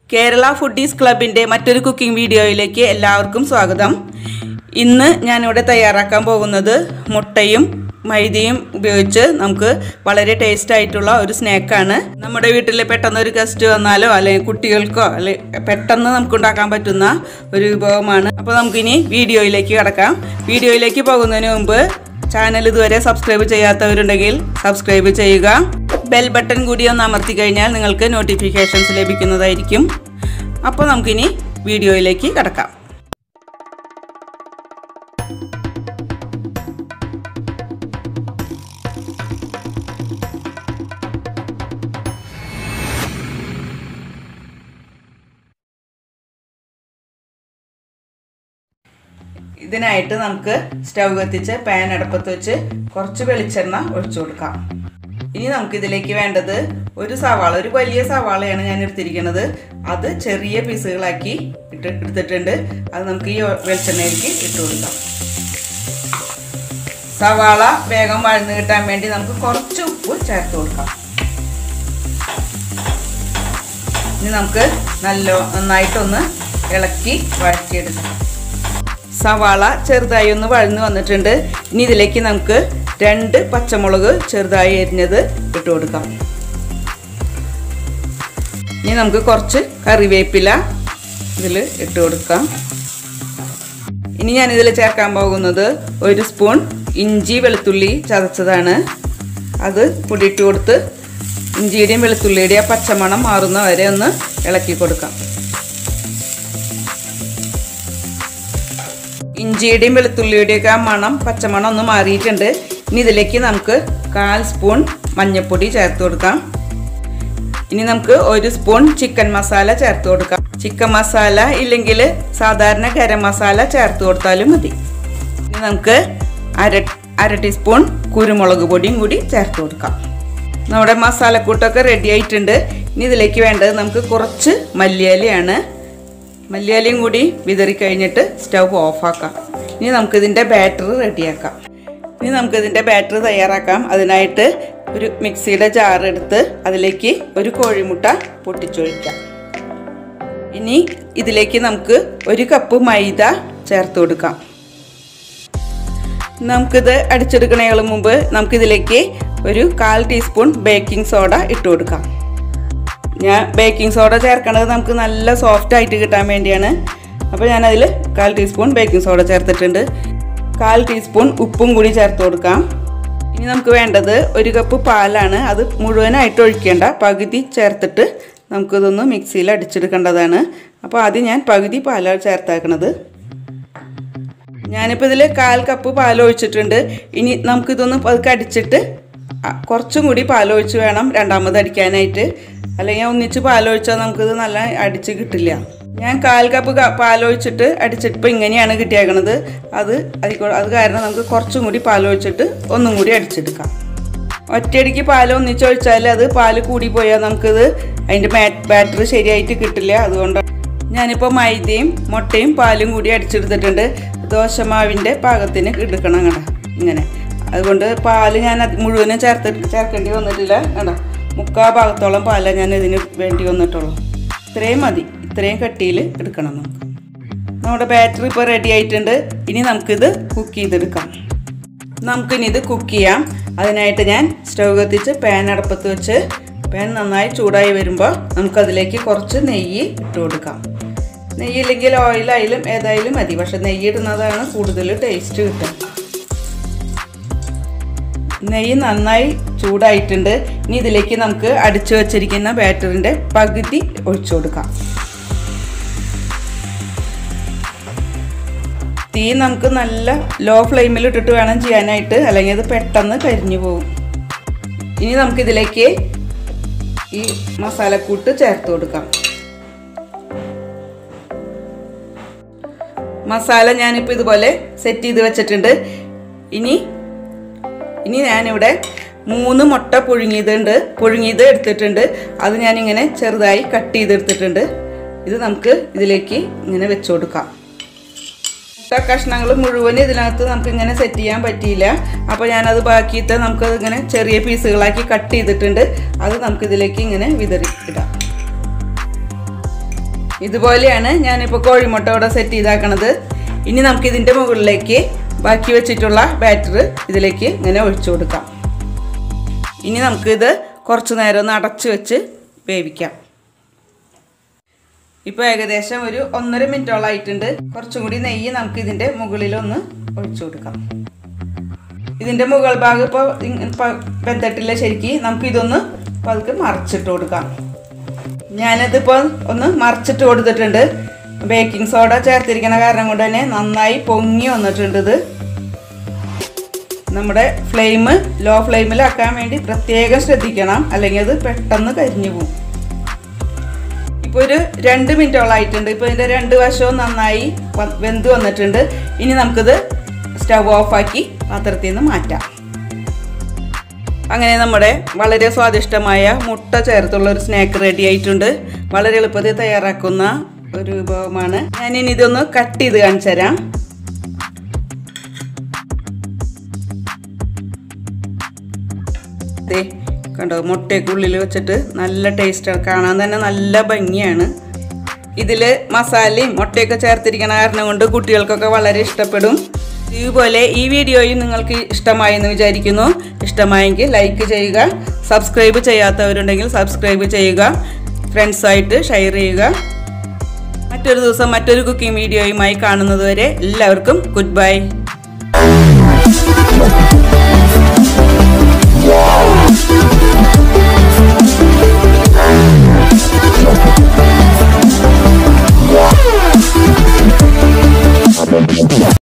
Kerala foodies ക്ലബിൻ്റെ മറ്റൊരു cooking വീഡിയോയിലേക്ക് എല്ലാവർക്കും സ്വാഗതം ഇന്ന് ഞാനിവിടെ തയ്യാറാക്കാൻ പോകുന്നത് മുട്ടയും മൈദയും ഉപയോഗിച്ച് നമുക്ക് വളരെ ടേസ്റ്റ് ആയിട്ടുള്ള ഒരു സ്നാക്കാണ് നമ്മുടെ വീട്ടിൽ പെട്ടെന്ന് ഒരു ഗസ്റ്റ് വന്നാലോ അല്ലെങ്കിൽ കുട്ടികൾക്കോ അല്ലെ പെട്ടെന്ന് നമുക്ക് ഉണ്ടാക്കാൻ പറ്റുന്ന ഒരു വിഭവമാണ് അപ്പോൾ നമുക്കിനി വീഡിയോയിലേക്ക് കിടക്കാം വീഡിയോയിലേക്ക് പോകുന്നതിന് മുമ്പ് ചാനൽ ഇതുവരെ സബ്സ്ക്രൈബ് ചെയ്യാത്തവരുണ്ടെങ്കിൽ സബ്സ്ക്രൈബ് ചെയ്യുക ബെൽ ബട്ടൺ കൂടി ഒന്ന് അമർത്തി കഴിഞ്ഞാൽ നിങ്ങൾക്ക് നോട്ടിഫിക്കേഷൻസ് ലഭിക്കുന്നതായിരിക്കും അപ്പോൾ നമുക്കിനി വീഡിയോയിലേക്ക് കിടക്കാം ഇതിനായിട്ട് നമുക്ക് സ്റ്റൗ കത്തിച്ച് പാൻ അടുപ്പത്ത് വെച്ച് കുറച്ച് വെളിച്ചെണ്ണ ഒഴിച്ചു കൊടുക്കാം ഇനി നമുക്ക് ഇതിലേക്ക് വേണ്ടത് ഒരു സവാള ഒരു വലിയ സവാളയാണ് ഞാൻ എടുത്തിരിക്കുന്നത് അത് ചെറിയ പീസുകളാക്കി ഇട്ട് എടുത്തിട്ടുണ്ട് അത് നമുക്ക് ഈ വെളിച്ചെണ്ണയിലേക്ക് ഇട്ട് കൊടുക്കാം സവാള വേഗം വഴന്ന് കിട്ടാൻ വേണ്ടി നമുക്ക് കുറച്ച് ഉപ്പ് ചേർത്ത് കൊടുക്കാം ഇനി നമുക്ക് നല്ല നന്നായിട്ടൊന്ന് ഇളക്കി വഴറ്റിയെടുക്കാം സവാള ചെറുതായി ഒന്ന് വഴന്ന് വന്നിട്ടുണ്ട് ഇനി ഇതിലേക്ക് നമുക്ക് രണ്ട് പച്ചമുളക് ചെറുതായി എരിഞ്ഞത് ഇട്ട് കൊടുക്കാം ഇനി നമുക്ക് കുറച്ച് കറിവേപ്പില ഇതിൽ ഇട്ട് കൊടുക്കാം ഇനി ഞാൻ ഇതിൽ ചേർക്കാൻ പോകുന്നത് ഒരു സ്പൂൺ ഇഞ്ചി വെളുത്തുള്ളി ചതച്ചതാണ് അത് പൊടിയിട്ട് കൊടുത്ത് ഇഞ്ചിയുടെയും വെളുത്തുള്ളിയുടെയും പച്ചമണം മാറുന്ന വരെ ഒന്ന് ഇളക്കി കൊടുക്കാം ഇഞ്ചിയുടെയും വെളുത്തുള്ളിയുടെയൊക്കെ ആ മണം പച്ചമണം ഒന്ന് മാറിയിട്ടുണ്ട് ഇനി ഇതിലേക്ക് നമുക്ക് കാൽ സ്പൂൺ മഞ്ഞൾപ്പൊടി ചേർത്ത് കൊടുക്കാം ഇനി നമുക്ക് ഒരു സ്പൂൺ ചിക്കൻ മസാല ചേർത്ത് കൊടുക്കാം ചിക്കൻ മസാല ഇല്ലെങ്കിൽ സാധാരണ ഗരം മസാല ചേർത്ത് കൊടുത്താലും മതി ഇനി നമുക്ക് അര അര ടീസ്പൂൺ കുരുമുളക് പൊടിയും കൂടി ചേർത്ത് കൊടുക്കാം നമ്മുടെ മസാലക്കൂട്ടൊക്കെ റെഡി ആയിട്ടുണ്ട് ഇനി ഇതിലേക്ക് വേണ്ടത് നമുക്ക് കുറച്ച് മല്ലിയിലയാണ് മല്ലിയിലയും കൂടി വിതറി കഴിഞ്ഞിട്ട് സ്റ്റൗ ഓഫാക്കാം ഇനി നമുക്കിതിൻ്റെ ബാറ്റർ റെഡിയാക്കാം ഇനി നമുക്കിതിൻ്റെ ബാറ്റർ തയ്യാറാക്കാം അതിനായിട്ട് ഒരു മിക്സിയുടെ ജാർ എടുത്ത് അതിലേക്ക് ഒരു കോഴിമുട്ട പൊട്ടിച്ചൊഴിക്കാം ഇനി ഇതിലേക്ക് നമുക്ക് ഒരു കപ്പ് മൈദ ചേർത്ത് കൊടുക്കാം നമുക്കിത് അടിച്ചെടുക്കണേക്കാൾ മുമ്പ് നമുക്കിതിലേക്ക് ഒരു കാൽ ടീസ്പൂൺ ബേക്കിംഗ് സോഡ ഇട്ട് കൊടുക്കാം ഞാൻ ബേക്കിംഗ് സോഡ ചേർക്കണത് നമുക്ക് നല്ല സോഫ്റ്റ് ആയിട്ട് കിട്ടാൻ വേണ്ടിയാണ് അപ്പോൾ ഞാനതിൽ കാൽ ടീസ്പൂൺ ബേക്കിംഗ് സോഡ ചേർത്തിട്ടുണ്ട് കാൽ ടീസ്പൂൺ ഉപ്പും കൂടി ചേർത്ത് കൊടുക്കാം ഇനി നമുക്ക് വേണ്ടത് ഒരു കപ്പ് പാലാണ് അത് മുഴുവനായിട്ട് ഒഴിക്കേണ്ട പകുതി ചേർത്തിട്ട് നമുക്കിതൊന്ന് മിക്സിയിൽ അടിച്ചെടുക്കേണ്ടതാണ് അപ്പോൾ ആദ്യം ഞാൻ പകുതി പാലാണ് ചേർത്താക്കണത് ഞാനിപ്പോൾ ഇതിൽ കാൽ കപ്പ് പാൽ ഒഴിച്ചിട്ടുണ്ട് ഇനി നമുക്കിതൊന്ന് പതുക്കെ അടിച്ചിട്ട് കുറച്ചും കൂടി പാലൊഴിച്ച് വേണം രണ്ടാമത് അടിക്കാനായിട്ട് അല്ലെങ്കിൽ ഒന്നിച്ച് പാലൊഴിച്ചാൽ നമുക്കിത് നല്ല അടിച്ച് കിട്ടില്ല ഞാൻ കാൽ കപ്പ് പാലൊഴിച്ചിട്ട് അടിച്ചിട്ടിപ്പോൾ ഇങ്ങനെയാണ് കിട്ടിയേക്കണത് അത് അതിക്കോ അത് കാരണം നമുക്ക് കുറച്ചും കൂടി പാലൊഴിച്ചിട്ട് ഒന്നും കൂടി അടിച്ചെടുക്കാം ഒറ്റയടിക്ക് പാൽ ഒന്നിച്ചൊഴിച്ചാൽ അത് പാൽ കൂടി പോയാൽ നമുക്കിത് അതിൻ്റെ ബാറ്ററി ശരിയായിട്ട് കിട്ടില്ല അതുകൊണ്ട് ഞാനിപ്പോൾ മൈദയും മുട്ടയും പാലും കൂടി അടിച്ചെടുത്തിട്ടുണ്ട് ദോശമാവിൻ്റെ പാകത്തിന് എടുക്കണം കണ്ട ഇങ്ങനെ അതുകൊണ്ട് പാല് ഞാൻ മുഴുവനും ചേർത്ത് ചേർക്കേണ്ടി വന്നിട്ടില്ല കണ്ട മുക്കാ ഭാഗത്തോളം പാല ഞാൻ ഇതിന് വേണ്ടി വന്നിട്ടുള്ളൂ ഇത്രയും മതി ഇത്രയും കട്ടിയിൽ എടുക്കണം നമുക്ക് നമ്മുടെ ബാറ്ററി ഇപ്പോൾ റെഡി ആയിട്ടുണ്ട് ഇനി നമുക്കിത് കുക്ക് ചെയ്തെടുക്കാം നമുക്കിനി ഇത് കുക്ക് ചെയ്യാം അതിനായിട്ട് ഞാൻ സ്റ്റൗ കത്തിച്ച് പാൻ അടപ്പത്ത് വെച്ച് പാൻ നന്നായി ചൂടായി വരുമ്പോൾ നമുക്കതിലേക്ക് കുറച്ച് നെയ്യ് ഇട്ട് കൊടുക്കാം നെയ്യില്ലെങ്കിൽ ഓയിലായാലും ഏതായാലും മതി പക്ഷെ നെയ്യ് ഇടുന്നതാണ് കൂടുതൽ ടേസ്റ്റ് കിട്ടുക നെയ്യ് നന്നായി ചൂടായിട്ടുണ്ട് ഇനി ഇതിലേക്ക് നമുക്ക് അടിച്ചു വച്ചിരിക്കുന്ന ബാറ്ററിൻ്റെ പകുതി ഒഴിച്ചു കൊടുക്കാം തീ നമുക്ക് നല്ല ലോ ഫ്ലെയിമിൽ ഇട്ടിട്ട് വേണം ചെയ്യാനായിട്ട് അല്ലെങ്കിൽ അത് പെട്ടെന്ന് കരിഞ്ഞു പോകും ഇനി നമുക്കിതിലേക്ക് ഈ മസാലക്കൂട്ട് ചേർത്ത് കൊടുക്കാം മസാല ഞാനിപ്പോൾ ഇതുപോലെ സെറ്റ് ചെയ്ത് വെച്ചിട്ടുണ്ട് ഇനി ഇനി ഞാനിവിടെ മൂന്ന് മുട്ട പുഴുങ്ങിയതുണ്ട് പുഴുങ്ങിയത് എടുത്തിട്ടുണ്ട് അത് ഞാനിങ്ങനെ ചെറുതായി കട്ട് ചെയ്തെടുത്തിട്ടുണ്ട് ഇത് നമുക്ക് ഇതിലേക്ക് ഇങ്ങനെ വെച്ച് കൊടുക്കാം മുട്ട കഷ്ണങ്ങൾ മുഴുവൻ ഇതിനകത്ത് നമുക്ക് ഇങ്ങനെ സെറ്റ് ചെയ്യാൻ പറ്റിയില്ല അപ്പോൾ ഞാനത് ബാക്കിയിട്ട് നമുക്കത് ഇങ്ങനെ ചെറിയ പീസുകളാക്കി കട്ട് ചെയ്തിട്ടുണ്ട് അത് നമുക്കിതിലേക്ക് ഇങ്ങനെ വിതറി ഇടാം ഇതുപോലെയാണ് ഞാനിപ്പോൾ കോഴിമുട്ട ഇവിടെ സെറ്റ് ചെയ്താക്കണത് ഇനി നമുക്ക് ഇതിൻ്റെ മുകളിലേക്ക് ബാക്കി വെച്ചിട്ടുള്ള ബാറ്റർ ഇതിലേക്ക് ഇങ്ങനെ ഒഴിച്ചു കൊടുക്കാം ഇനി നമുക്കിത് കുറച്ച് നേരം ഒന്ന് അടച്ച് വെച്ച് വേവിക്കാം ഇപ്പോൾ ഏകദേശം ഒരു ഒന്നര മിനിറ്റോളം ആയിട്ടുണ്ട് കുറച്ചും കൂടി നെയ്യ് നമുക്ക് ഇതിൻ്റെ മുകളിലൊന്ന് ഒഴിച്ചു കൊടുക്കാം ഇതിൻ്റെ മുകൾ ഭാഗം ഇപ്പോൾ ഇപ്പോൾ വെന്തിട്ടില്ല ശരിക്ക് നമുക്ക് ഇതൊന്ന് പതുക്കെ മറിച്ചിട്ട് കൊടുക്കാം ഞാനിതിപ്പോൾ ഒന്ന് മറിച്ചിട്ട് കൊടുത്തിട്ടുണ്ട് ബേക്കിംഗ് സോഡ ചേർത്തിരിക്കുന്ന കാരണം കൊണ്ട് തന്നെ നന്നായി പൊങ്ങി വന്നിട്ടുണ്ട് ഇത് നമ്മുടെ ഫ്ലെയിം ലോ ഫ്ലെയിമിലാക്കാൻ വേണ്ടി പ്രത്യേകം ശ്രദ്ധിക്കണം അല്ലെങ്കിൽ അത് പെട്ടെന്ന് കരിഞ്ഞു പോകും ഇപ്പോൾ ഒരു രണ്ട് മിനിറ്റോളം ആയിട്ടുണ്ട് ഇപ്പോൾ ഇതിൻ്റെ രണ്ട് വശവും നന്നായി വ- വെന്ത് വന്നിട്ടുണ്ട് ഇനി നമുക്കിത് സ്റ്റവ് ഓഫാക്കി പാത്രത്തിൽ നിന്ന് മാറ്റാം അങ്ങനെ നമ്മുടെ വളരെ സ്വാദിഷ്ടമായ മുട്ട ചേർത്തുള്ള ഒരു സ്നാക്ക് റെഡി ആയിട്ടുണ്ട് വളരെ എളുപ്പത്തിൽ തയ്യാറാക്കുന്ന ഒരു വിഭവമാണ് ഞാനിനി ഇതൊന്ന് കട്ട് ചെയ്ത് കാണിച്ചു തരാം ദേ കണ്ടോ മുട്ടയൊക്കെ ഉള്ളിൽ വെച്ചിട്ട് നല്ല ടേസ്റ്റാണ് കാണാൻ തന്നെ നല്ല ഭംഗിയാണ് ഇതിൽ മസാലയും മുട്ടയൊക്കെ ചേർത്തിരിക്കണ കാരണം കൊണ്ട് കുട്ടികൾക്കൊക്കെ വളരെ ഇഷ്ടപ്പെടും ഇതുപോലെ ഈ വീഡിയോയും നിങ്ങൾക്ക് ഇഷ്ടമായി എന്ന് വിചാരിക്കുന്നു ഇഷ്ടമായെങ്കിൽ ലൈക്ക് ചെയ്യുക സബ്സ്ക്രൈബ് ചെയ്യാത്തവരുണ്ടെങ്കിൽ സബ്സ്ക്രൈബ് ചെയ്യുക ഫ്രണ്ട്സായിട്ട് ഷെയർ ചെയ്യുക മറ്റൊരു ദിവസം മറ്റൊരു കുക്കിംഗ് വീഡിയോയുമായി കാണുന്നതുവരെ എല്ലാവർക്കും ഗുഡ് ബൈ